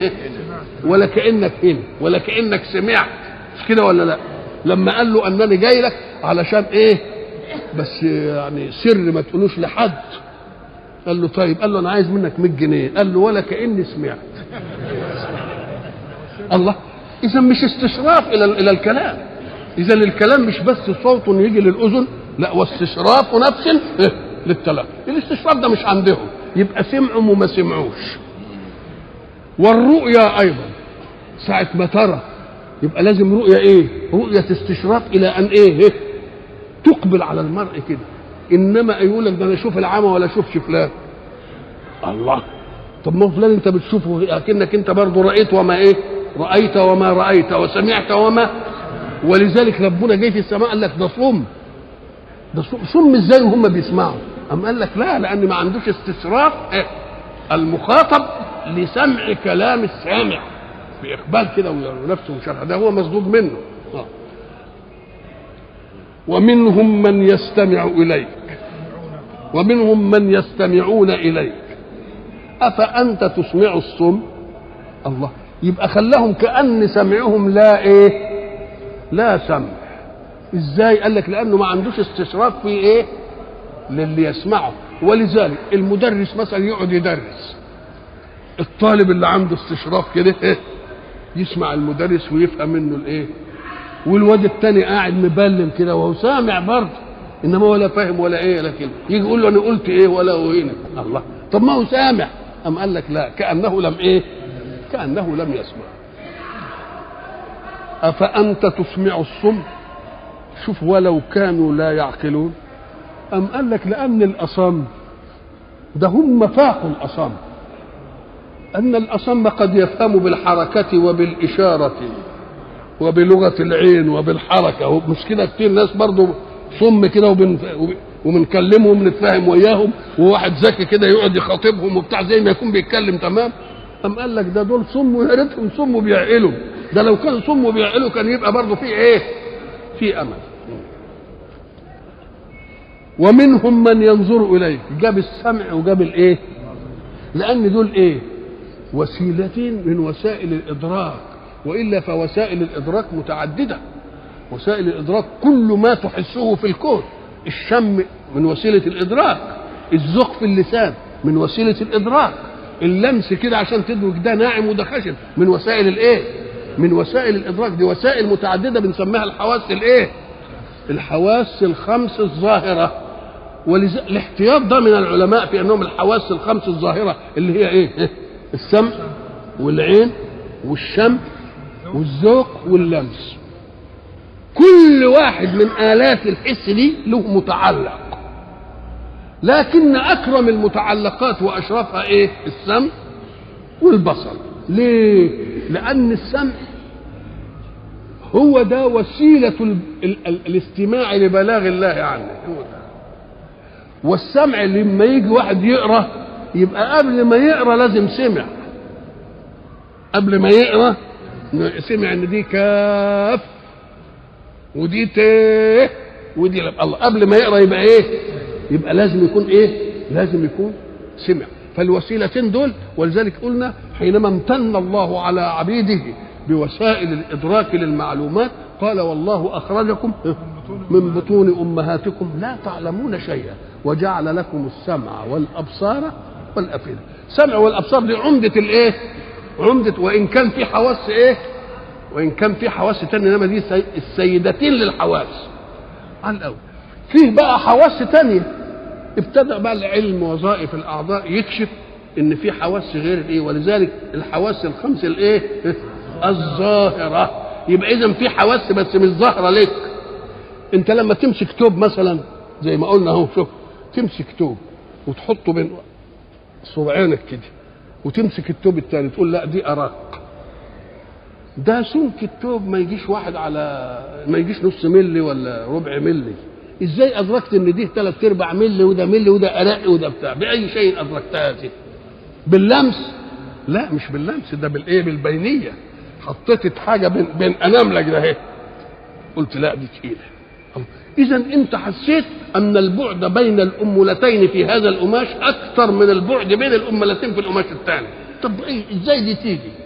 ولا كانك هنا ولا كانك سمعت مش كده ولا لا لما قال له انني جاي لك علشان ايه بس يعني سر ما تقولوش لحد قال له طيب قال له انا عايز منك 100 جنيه قال له ولا كاني سمعت الله اذا مش استشراف الى الى الكلام اذا الكلام مش بس صوت يجي للاذن لا واستشراف نفس إيه؟ للتلقي الاستشراف ده مش عندهم يبقى سمعوا وما سمعوش والرؤيا ايضا ساعه ما ترى يبقى لازم رؤيه ايه رؤيه استشراف الى ان ايه, إيه؟ تقبل على المرء كده انما يقول لك ده انا اشوف العمى ولا اشوفش فلان الله طب ما هو فلان انت بتشوفه اكنك انت برضه رايت وما ايه رايت وما رايت وسمعت وما ولذلك ربنا جاي في السماء قال لك ده صم ده صم, صم ازاي وهم بيسمعوا أم قال لك لا لان ما عندوش استشراف إيه؟ المخاطب لسمع كلام السامع باقبال كده ونفسه مشرح ده هو مصدوق منه آه. ومنهم من يستمع اليك ومنهم من يستمعون اليك افانت تسمع الصم الله يبقى خلاهم كان سمعهم لا ايه لا سمع ازاي قال لك لانه ما عندوش استشراف في ايه للي يسمعه ولذلك المدرس مثلا يقعد يدرس الطالب اللي عنده استشراف كده إيه؟ يسمع المدرس ويفهم منه الايه والواد التاني قاعد مبلم كده وهو سامع برضه انما ولا فاهم ولا ايه لكن يجي يقول له انا قلت ايه ولا هو هنا الله طب ما هو سامع ام قال لك لا كانه لم ايه كانه لم يسمع افانت تسمع الصم شوف ولو كانوا لا يعقلون ام قال لك لان الاصم ده هم فاقوا الاصم ان الاصم قد يفهم بالحركه وبالاشاره وبلغه العين وبالحركه مش كده كتير ناس برضو صم كده وبن وبنكلمهم نتفاهم وياهم وواحد ذكي كده يقعد يخاطبهم وبتاع زي ما يكون بيتكلم تمام أم قال لك ده دول صم ويا ريتهم صم وبيعقلوا ده لو كان صم وبيعقلوا كان يبقى برضه في ايه؟ في امل ومنهم من ينظر اليك جاب السمع وجاب الايه؟ لان دول ايه؟ وسيلتين من وسائل الادراك والا فوسائل الادراك متعدده وسائل الادراك كل ما تحسه في الكون الشم من وسيله الادراك الذوق في اللسان من وسيله الادراك اللمس كده عشان تدرك ده ناعم وده خشن من وسائل الايه من وسائل الادراك دي وسائل متعدده بنسميها الحواس الايه الحواس الخمس الظاهره ولذا الاحتياط ده من العلماء في انهم الحواس الخمس الظاهره اللي هي ايه السمع والعين والشم والذوق واللمس كل واحد من آلات الحس دي له متعلق لكن أكرم المتعلقات وأشرفها إيه؟ السمع والبصر ليه؟ لأن السمع هو ده وسيلة ال ال ال الاستماع لبلاغ الله عنه هو ده. والسمع لما يجي واحد يقرأ يبقى قبل ما يقرأ لازم سمع قبل ما يقرأ سمع ان دي كاف ودي ت ودي لب. الله قبل ما يقرا يبقى ايه يبقى لازم يكون ايه لازم يكون سمع فالوسيلتين دول ولذلك قلنا حينما امتن الله على عبيده بوسائل الادراك للمعلومات قال والله اخرجكم من بطون امهاتكم لا تعلمون شيئا وجعل لكم السمع والابصار والافئده السمع والابصار دي عمده الايه عمده وان كان في حواس ايه وان كان في حواس تانية انما دي السيدتين للحواس على الاول فيه بقى حواس تانية ابتدأ بقى العلم وظائف الاعضاء يكشف ان في حواس غير الايه ولذلك الحواس الخمس الايه الظاهره يبقى اذا في حواس بس مش ظاهره لك انت لما تمسك توب مثلا زي ما قلنا اهو شوف تمسك توب وتحطه بين صبعينك كده وتمسك التوب الثاني تقول لا دي اراق ده سمك التوب ما يجيش واحد على ما يجيش نص ملي ولا ربع ملي ازاي ادركت ان دي ثلاث ارباع ملي وده ملي وده ارق وده بتاع باي شيء ادركتها دي باللمس لا مش باللمس ده بالايه بالبينيه حطيت حاجه بين بين اناملك ده اهي قلت لا دي تقيله اذا انت حسيت ان البعد بين الامولتين في هذا القماش اكثر من البعد بين الامولتين في القماش الثاني طب ايه ازاي دي تيجي